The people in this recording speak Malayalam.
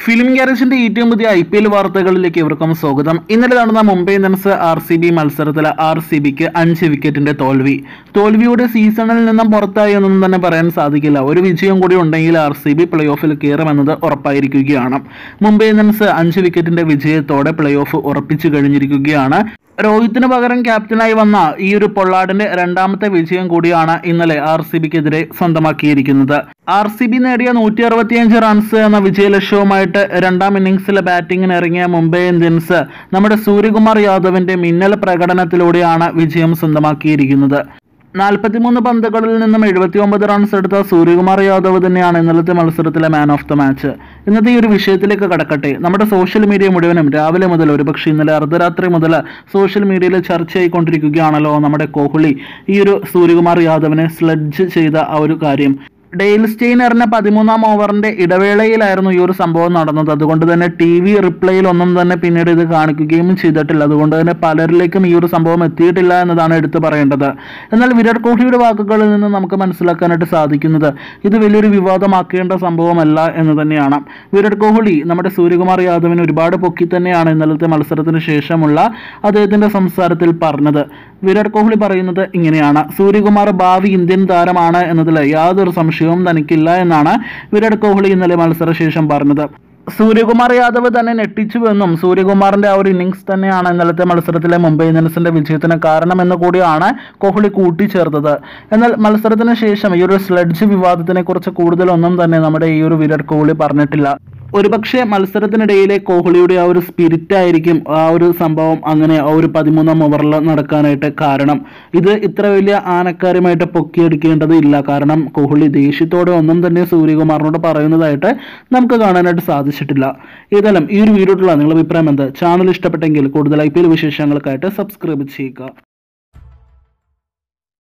ഫിലിം ഗ്യാരേജിന്റെ ഏറ്റവും പുതിയ ഐ പി എൽ വാർത്തകളിലേക്ക് ഇവർക്കും സ്വാഗതം ഇന്നലെ നടന്ന Mumbai Indians R C B മത്സരത്തിൽ ആർ സി ബിക്ക് അഞ്ച് വിക്കറ്റിന്റെ തോൽവി തോൽവിയുടെ സീസണിൽ നിന്നും പുറത്തായി എന്നൊന്നും തന്നെ പറയാൻ സാധിക്കില്ല ഒരു വിജയം കൂടി ഉണ്ടെങ്കിൽ ആർ സി ബി പ്ലേ ഓഫിൽ കയറുമെന്നത് ഉറപ്പായിരിക്കുകയാണ് മുംബൈ ഇന്ത്യൻസ് അഞ്ച് വിക്കറ്റിന്റെ വിജയത്തോടെ പ്ലേ ഓഫ് ഉറപ്പിച്ചു കഴിഞ്ഞിരിക്കുകയാണ് രോഹിത്തിന് പകരം ക്യാപ്റ്റനായി വന്ന ഈ ഒരു പൊള്ളാഡിന്റെ രണ്ടാമത്തെ വിജയം കൂടിയാണ് ഇന്നലെ ആർ സി ബിക്കെതിരെ സ്വന്തമാക്കിയിരിക്കുന്നത് ആർ സി ബി നേടിയ നൂറ്റി അറുപത്തിയഞ്ച് റൺസ് എന്ന വിജയലക്ഷ്യവുമായിട്ട് രണ്ടാം ഇന്നിംഗ്സിലെ ബാറ്റിംഗിന് ഇറങ്ങിയ മുംബൈ ഇന്ത്യൻസ് നമ്മുടെ സൂര്യകുമാർ യാദവിന്റെ മിന്നൽ പ്രകടനത്തിലൂടെയാണ് വിജയം സ്വന്തമാക്കിയിരിക്കുന്നത് നാൽപ്പത്തിമൂന്ന് പന്തുകളിൽ നിന്നും എഴുപത്തി ഒമ്പത് റൺസ് എടുത്ത സൂര്യകുമാർ യാദവ് തന്നെയാണ് ഇന്നലത്തെ മത്സരത്തിലെ മാൻ ഓഫ് ദ മാച്ച് ഇന്നത്തെ ഈ ഒരു വിഷയത്തിലേക്ക് കടക്കട്ടെ നമ്മുടെ സോഷ്യൽ മീഡിയ മുഴുവനും രാവിലെ മുതൽ ഒരുപക്ഷെ ഇന്നലെ അർദ്ധരാത്രി മുതൽ സോഷ്യൽ മീഡിയയിൽ ചർച്ചയായിക്കൊണ്ടിരിക്കുകയാണല്ലോ നമ്മുടെ കോഹ്ലി ഈ ഒരു സൂര്യകുമാർ യാദവിനെ സ്ലഡ്ജ് ചെയ്ത ആ ഒരു കാര്യം ഡെയിൽ സ്റ്റെയിൻ എറിഞ്ഞ പതിമൂന്നാം ഓവറിന്റെ ഇടവേളയിലായിരുന്നു ഈ ഒരു സംഭവം നടന്നത് അതുകൊണ്ട് തന്നെ ടി വി റിപ്ലൈയിൽ ഒന്നും തന്നെ പിന്നീട് ഇത് കാണിക്കുകയും ചെയ്തിട്ടില്ല അതുകൊണ്ട് തന്നെ പലരിലേക്കും ഈ ഒരു സംഭവം എത്തിയിട്ടില്ല എന്നതാണ് എടുത്തു പറയേണ്ടത് എന്നാൽ വിരാട് കോഹ്ലിയുടെ വാക്കുകളിൽ നിന്ന് നമുക്ക് മനസ്സിലാക്കാനായിട്ട് സാധിക്കുന്നത് ഇത് വലിയൊരു വിവാദമാക്കേണ്ട സംഭവമല്ല എന്ന് തന്നെയാണ് വിരാട് കോഹ്ലി നമ്മുടെ സൂര്യകുമാർ യാദവിന് ഒരുപാട് പൊക്കി തന്നെയാണ് ഇന്നലത്തെ മത്സരത്തിന് ശേഷമുള്ള അദ്ദേഹത്തിന്റെ സംസാരത്തിൽ പറഞ്ഞത് വിരാട് കോഹ്ലി പറയുന്നത് ഇങ്ങനെയാണ് സൂര്യകുമാർ ഭാവി ഇന്ത്യൻ താരമാണ് എന്നതിൽ യാതൊരു സംശയവും തനിക്കില്ല എന്നാണ് വിരാട് കോഹ്ലി ഇന്നലെ മത്സരശേഷം പറഞ്ഞത് സൂര്യകുമാർ യാദവ് തന്നെ ഞെട്ടിച്ചുവെന്നും സൂര്യകുമാറിന്റെ ആ ഒരു ഇന്നിങ്സ് തന്നെയാണ് ഇന്നലത്തെ മത്സരത്തിലെ മുംബൈ ഇന്ത്യൻസിന്റെ വിജയത്തിന് കാരണമെന്ന് കൂടിയാണ് കോഹ്ലി കൂട്ടിച്ചേർത്തത് എന്നാൽ മത്സരത്തിന് ശേഷം ഈ ഒരു സ്ലഡ്ജ് വിവാദത്തിനെ കുറിച്ച് കൂടുതലൊന്നും തന്നെ നമ്മുടെ ഈ ഒരു വിരാട് കോഹ്ലി പറഞ്ഞിട്ടില്ല ഒരുപക്ഷെ മത്സരത്തിനിടയിലെ കോഹ്ലിയുടെ ആ ഒരു സ്പിരിറ്റ് ആയിരിക്കും ആ ഒരു സംഭവം അങ്ങനെ ആ ഒരു പതിമൂന്നാം ഓവറിൽ നടക്കാനായിട്ട് കാരണം ഇത് ഇത്ര വലിയ ആനക്കാരുമായിട്ട് പൊക്കിയെടുക്കേണ്ടത് ഇല്ല കാരണം കോഹ്ലി ദേഷ്യത്തോടെ ഒന്നും തന്നെ സൂര്യകുമാറിനോട് പറയുന്നതായിട്ട് നമുക്ക് കാണാനായിട്ട് സാധിച്ചിട്ടില്ല ഏതായാലും ഈ ഒരു വീഡിയോയിലുള്ള നിങ്ങളുടെ അഭിപ്രായം എന്ത് ചാനൽ ഇഷ്ടപ്പെട്ടെങ്കിൽ കൂടുതൽ ഐ പി എൽ വിശേഷങ്ങൾക്കായിട്ട് സബ്സ്ക്രൈബ് ചെയ്യുക